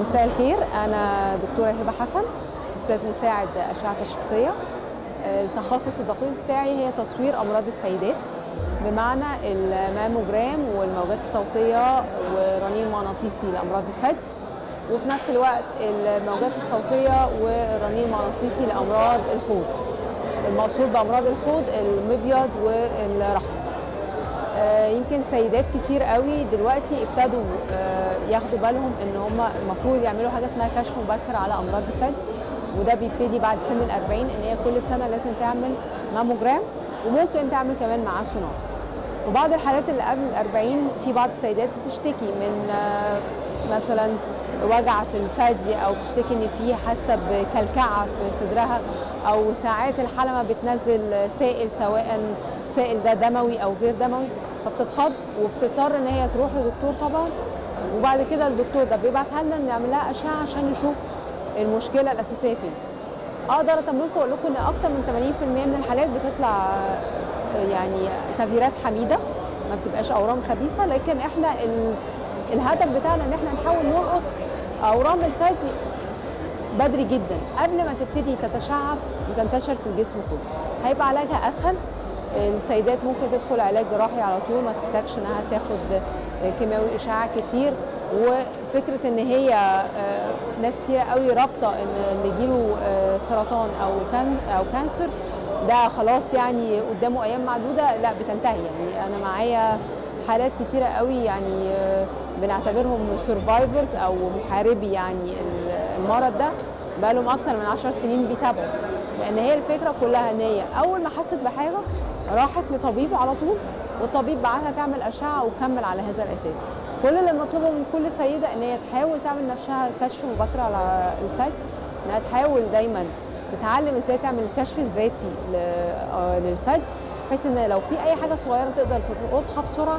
مساء الخير انا دكتوره هبه حسن استاذ مساعد اشعه تشخيصيه التخصص الدقيق بتاعي هي تصوير امراض السيدات بمعنى الماموجرام والموجات الصوتيه ورنين مغناطيسي لامراض الثدي وفي نفس الوقت الموجات الصوتيه والرنين المغناطيسي لامراض الحوض المقصود بامراض الحوض المبيض والرحم يمكن سيدات كتير قوي دلوقتي ابتدوا ياخدوا بالهم ان هم المفروض يعملوا حاجه اسمها كشف مبكر على امراض الثدي وده بيبتدي بعد سن ال 40 ان هي كل سنه لازم تعمل ماموجرام وممكن تعمل كمان معاه سونار وبعض الحالات اللي قبل ال 40 في بعض السيدات بتشتكي من مثلا وجع في الثدي او بتشتكي ان في حاسه بكلكعه في صدرها او ساعات الحلمه بتنزل سائل سواء السائل ده دموي او غير دموي فبتتخض وبتضطر ان هي تروح لدكتور طبعا وبعد كده الدكتور ده بيبعتها لنا نعمل لها اشعه عشان نشوف المشكله الاساسيه فين اقدر اطمنكم واقول لكم ان اكتر من 80% من الحالات بتطلع يعني تغييرات حميده ما بتبقاش اورام خبيثه لكن احنا الهدف بتاعنا ان احنا نحاول نلقط اورام الثدي بدري جدا قبل ما تبتدي تتشعب وتنتشر في الجسم كله هيبقى علاجها اسهل السيدات ممكن تدخل علاج جراحي على طول ما تحتاجش انها تاخد كيماوي اشعاع كتير وفكره ان هي ناس كتير قوي رابطه ان اللي يجيله سرطان او كان او كانسر ده خلاص يعني قدامه ايام معدوده لا بتنتهي يعني انا معايا حالات كتيره قوي يعني بنعتبرهم سرفايفرز او محاربي يعني المرض ده بقالهم اكتر من 10 سنين بيتابعوا لان هي الفكره كلها ان هي اول ما حست بحاجه راحت لطبيب على طول والطبيب بعتها تعمل اشعه وكمل على هذا الاساس كل اللي مطلوبه من كل سيده ان هي تحاول تعمل نفسها كشف مبكر على الثدي انها تحاول دايما تتعلم ازاي تعمل كشف ذاتي للثدي بحيث ان لو في اي حاجه صغيره تقدر تلقطها بسرعه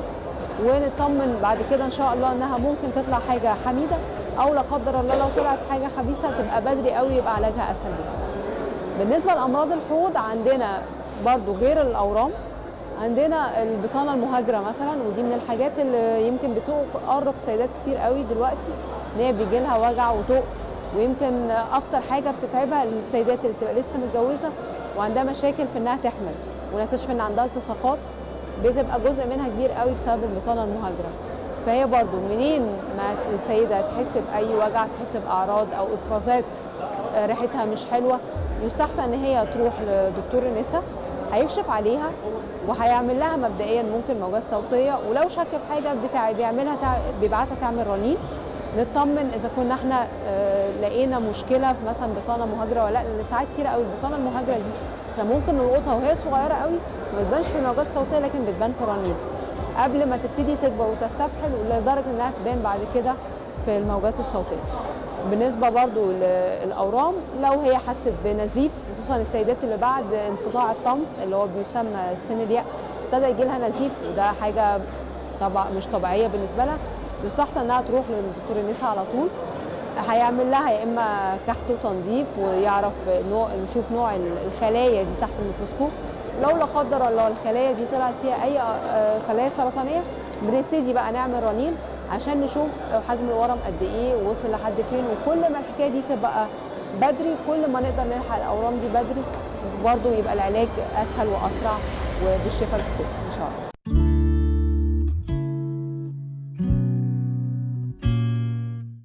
ونطمن بعد كده ان شاء الله انها ممكن تطلع حاجه حميده او لا قدر الله لو طلعت حاجه خبيثه تبقى بدري قوي يبقى علاجها اسهل بكتير. بالنسبه لامراض الحوض عندنا برضو غير الاورام عندنا البطانه المهاجره مثلا ودي من الحاجات اللي يمكن بتقرب سيدات كتير قوي دلوقتي ان هي بيجي لها وجع وطوق ويمكن اكتر حاجه بتتعبها السيدات اللي بتبقى لسه متجوزه وعندها مشاكل في انها تحمل ونكتشف ان عندها التصاقات بتبقى جزء منها كبير قوي بسبب البطانه المهاجره فهي برضو منين ما السيده تحس باي وجع تحس باعراض او افرازات ريحتها مش حلوه يستحسن ان هي تروح لدكتور النساء هيكشف عليها وهيعمل لها مبدئيا ممكن موجات صوتيه ولو شك في حاجه بتاع بيعملها تع... بيبعتها تعمل رنين نطمن اذا كنا احنا اه لقينا مشكله في مثلا بطانه مهاجره ولا لا لان ساعات كتير قوي البطانه المهاجره دي احنا ممكن نلقطها وهي صغيره قوي ما بتبانش في الموجات الصوتيه لكن بتبان في الرنين قبل ما تبتدي تكبر وتستفحل لدرجه انها تبان بعد كده في الموجات الصوتيه بالنسبه برضو للاورام لو هي حست بنزيف خصوصا السيدات اللي بعد انقطاع الطمث اللي هو بيسمى سن اليأس ابتدى يجي لها نزيف وده حاجه طبعا مش طبيعيه بالنسبه لها يستحسن انها تروح لدكتور النساء على طول هيعمل لها يا اما كحت وتنظيف ويعرف نوع نشوف نوع الخلايا دي تحت الميكروسكوب لو لا قدر الله الخلايا دي طلعت فيها اي خلايا سرطانيه بنبتدي بقى نعمل رنين عشان نشوف حجم الورم قد ايه ووصل لحد فين وكل ما الحكايه دي تبقى بدري كل ما نقدر نلحق الاورام دي بدري برضه يبقى العلاج اسهل واسرع وبالشفاء الكل ان شاء الله